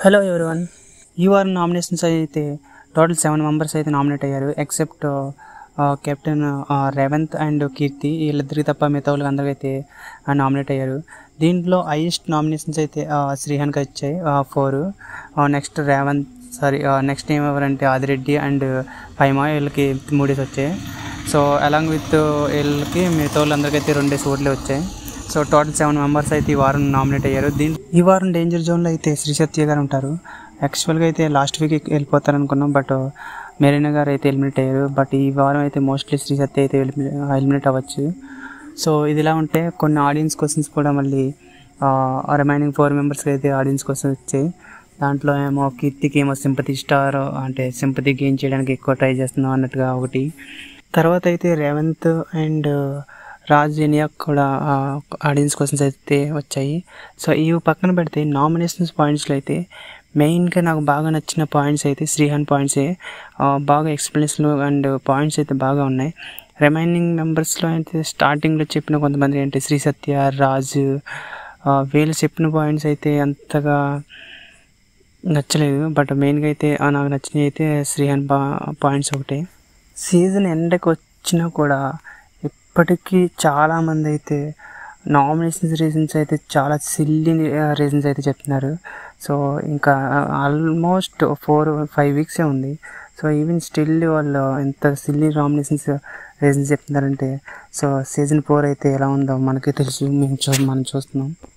hello everyone ఈ వారం nominations అయితే టోటల్ సెవెన్ మెంబర్స్ అయితే నామినేట్ అయ్యారు except captain Revanth and Keerthi వీళ్ళిద్దరికి తప్ప మిగతా వాళ్ళకి అందరికైతే నామినేట్ అయ్యారు దీంట్లో హైయెస్ట్ నామినేషన్స్ అయితే శ్రీహాన్కి వచ్చాయి four next Revanth sorry next ఏం ఎవరంటే ఆదిరెడ్డి అండ్ పైమా వీళ్ళకి మూడేసి వచ్చాయి సో అలాంగ్ విత్ వీళ్ళకి మిగతా వాళ్ళందరికైతే రెండేసి ఓట్లే వచ్చాయి సో టోటల్ సెవెన్ మెంబర్స్ అయితే ఈ వారం నామినేట్ అయ్యారు దీని ఈ వారం డేంజర్ జోన్లో అయితే శ్రీ సత్య గారు ఉంటారు యాక్చువల్గా అయితే లాస్ట్ వీక్ వెళ్ళిపోతారు అనుకున్నాం బట్ మెరీనా గారు అయితే ఎలిమినేట్ అయ్యారు బట్ ఈ వారం అయితే మోస్ట్లీ శ్రీ సత్య అయితే ఎలిమినేట్ అవ్వచ్చు సో ఇది ఇలా ఉంటే కొన్ని ఆడియన్స్ క్వశ్చన్స్ కూడా మళ్ళీ రిమైనింగ్ ఫోర్ మెంబర్స్కి అయితే ఆడియన్స్ క్వశ్చన్స్ వచ్చాయి దాంట్లో ఏమో కీర్తికి ఏమో సింపతి స్టార్ అంటే సింపతి గెయిన్ చేయడానికి ఎక్కువ ట్రై చేస్తున్నాం అన్నట్టుగా ఒకటి తర్వాత అయితే రేవంత్ అండ్ రాజ్ ఎనియా కూడా ఆడియన్స్ క్వశ్చన్స్ అయితే వచ్చాయి సో ఇవి పక్కన పెడితే నామినేషన్స్ పాయింట్స్లో అయితే మెయిన్గా నాకు బాగా నచ్చిన పాయింట్స్ అయితే శ్రీహాన్ పాయింట్సే బాగా ఎక్స్ప్లెనేషన్ అండ్ పాయింట్స్ అయితే బాగా ఉన్నాయి రిమైనింగ్ మెంబర్స్లో అయితే స్టార్టింగ్లో చెప్పిన కొంతమంది అంటే శ్రీ సత్య రాజు వీళ్ళు చెప్పిన పాయింట్స్ అయితే అంతగా నచ్చలేదు బట్ మెయిన్గా అయితే నాకు నచ్చినవి అయితే శ్రీహాన్ పాయింట్స్ ఒకటే సీజన్ ఎండకి వచ్చినా కూడా ఇప్పటికీ చాలామంది అయితే నామినేషన్స్ రీజన్స్ అయితే చాలా సిల్లీ రీజన్స్ అయితే చెప్తున్నారు సో ఇంకా ఆల్మోస్ట్ ఫోర్ ఫైవ్ వీక్సే ఉంది సో ఈవెన్ స్టిల్ వాళ్ళు ఎంత సిల్లీ నామినేషన్స్ రీజన్స్ చెప్తున్నారంటే సో సీజన్ ఫోర్ అయితే ఎలా ఉందో మనకి తెలుసు మేము చూ మనం చూస్తున్నాం